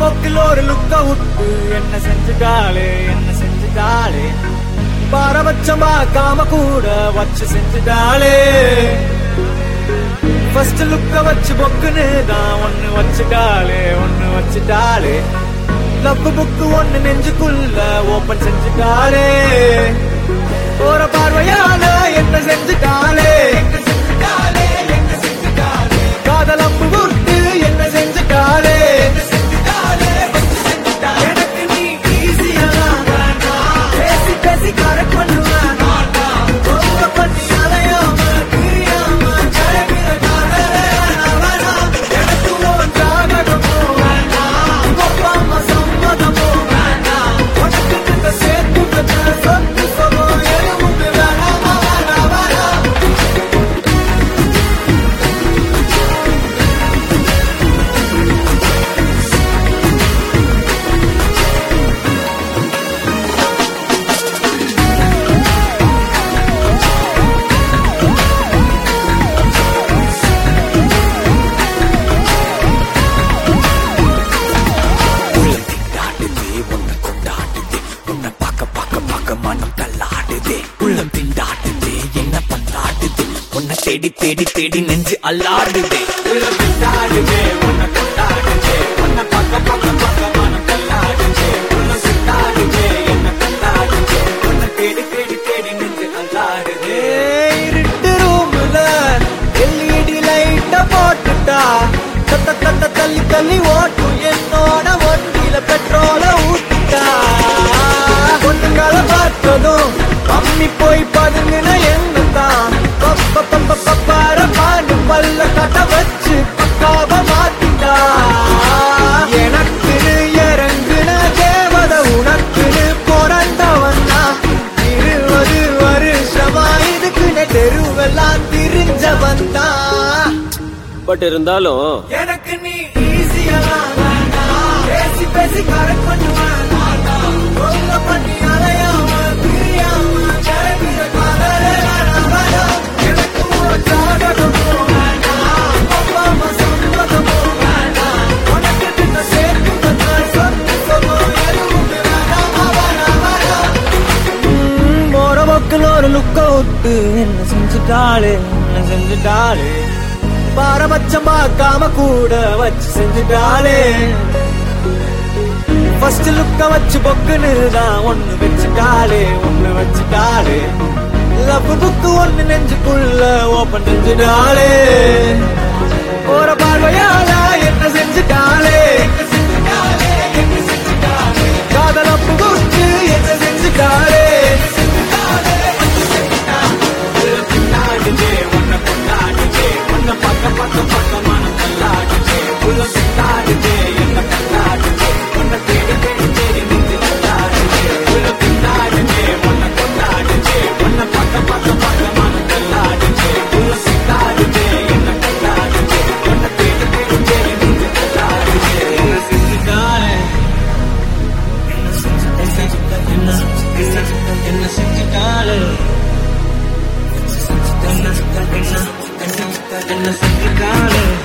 போக்கில் ஒரு லுக்க விட்டு என்ன செஞ்சுட்டாளே என்ன செஞ்சுட்டாளே பாரபட்சம் பார்க்காம கூட வச்சு செஞ்சுட்டாளே ஃபர்ஸ்ட் லுக்க வச்சு பொக்குன்னு தான் ஒண்ணு வச்சுட்டாளே ஒண்ணு வச்சுட்டாளே லவ் புக்கு ஒண்ணு நெஞ்சுக்குள்ள ஓபன் செஞ்சுட்டாளே போற பார்வையால என்ன செஞ்சுட்டாளே காதல் அம்பு விட்டு என்ன செஞ்சுட்டாளே எனக்கு நீ easy-ஆ பேசி பேசி correct பண்ணுவேன். ரொம்ப பண்ணி அலையாம, திரியாம, ஜெயகிற காதலே வேணாம், வேணாம். எனக்கு உன் ஜாதகமோ வேண்டாம். அப்பா அம்மா சம்மதமோ வேண்டாம். உனக்கு இந்த சேர்த்து வச்ச சொத்து சுகம் எதுவுமே வேணாம், வேணாம், வேணாம். உள்ளம் திண்டாடுதே உன்னை கொண்டாடுதே உன்னை பார்க்க பார்க்க பார்க்க மனம் தள்ளாடுதே உள்ளம் திண்டாடுதே என்ன பண்ணாடுதே உன்னை தேடி தேடி தேடி நெஞ்சு அல்லாடுதே உள்ளம் திண்டாடுதே உன்னை கொண்டாடுதே உன்னை பார்க்க பார்க்க பார்க்க மனம் தள்ளாடுதே உள்ளம் திண்டாடுதே என்ன பண்ணாடுதே உன்னை தேடி தேடி தேடி நெஞ்சு அல்லாடுதே ஏய், இருட்டு ரூம்ல எல்இடி லைட்ட போட்டுட்டா தத்த தத்த தள்ளி தள்ளி ஓட்டும் என்னோட வண்டியில பெட்ரோல ஊத்திட்டா பொண்ணுங்களை பார்த்ததும் அம்மி போய் பதுங்கின என்ன தான் பப்ப பப்ப பப்பார பாண்டு பல்ல கட்ட வச்சு பக்காவ மாத்திட்டா எனக்குன்னு இறங்குன தேவத உனக்குன்னு பிறந்தவன் தான் இருபது வருஷமா இதுக்குன்னு தெருவெல்லாம் திரிஞ்சவன் தான் பட் இருந்தாலும் எனக்கு நீ ஈஸியா பேசி பேசி கரெக்ட் பண்ணுவேன் ரொம்ப பண்ணி அலையாம பிரியாம ஜெயகிற காதலே வேணாம், வேணாம். எனக்கு ஒரு ஜாதகமோ வேண்டாம். அப்பா அம்மா சம்மதமோ வேண்டாம். உனக்கு இந்த சேர்த்து வச்ச சொத்து சுகம் எதுவுமே வேணாம், வேணாம், வேணாம். ம், போற போக்கில் ஒரு லுக்க விட்டு என்ன செஞ்சுட்டாளே என்ன செஞ்சுட்டாளே பாரபட்சம் பார்க்காம கூட வச்சு செஞ்சுட்டாளே ஃபர்ஸ்ட் லுக்க வச்சு பொக்குன்னு தான் ஒண்ணு வச்சுட்டாளே ஒண்ணு வச்சுட்டாளே லவ் புக்கு ஒண்ணு நெஞ்சுக்குள்ள ஓபன் செஞ்சுட்டாளே போற பார்வையால என்ன செஞ்சுட்டாளே காதல் அப்பு குடிச்சு என்ன செஞ்சுட்டாளே கொண்டாடுதே உன்னை கொண்டாடுதே உன்னை பார்க்க பார்க்க பார்க்க மனம் தள்ளாடுதே உள்ளம் திண்டாடுதே என்ன கொண்டாடுதே உன்னை தேடி தேடி தேடி நெஞ்சு கொண்டாடுதே உள்ளம் திண்டாடுதே உன்னை கொண்டாடுதே உன்னை பார்க்க பார்க்க பார்க்க மனம் தள்ளாடுதே உள்ளம் திண்டாடுதே என்ன கொண்டாடுதே உன்னை தேடி தேடி தேடி நெஞ்சு கொண்டாடுதே என்ன செஞ்சுட்டாளே என்ன செஞ்சுட்டாளே என்ன செஞ்சுட்டாளே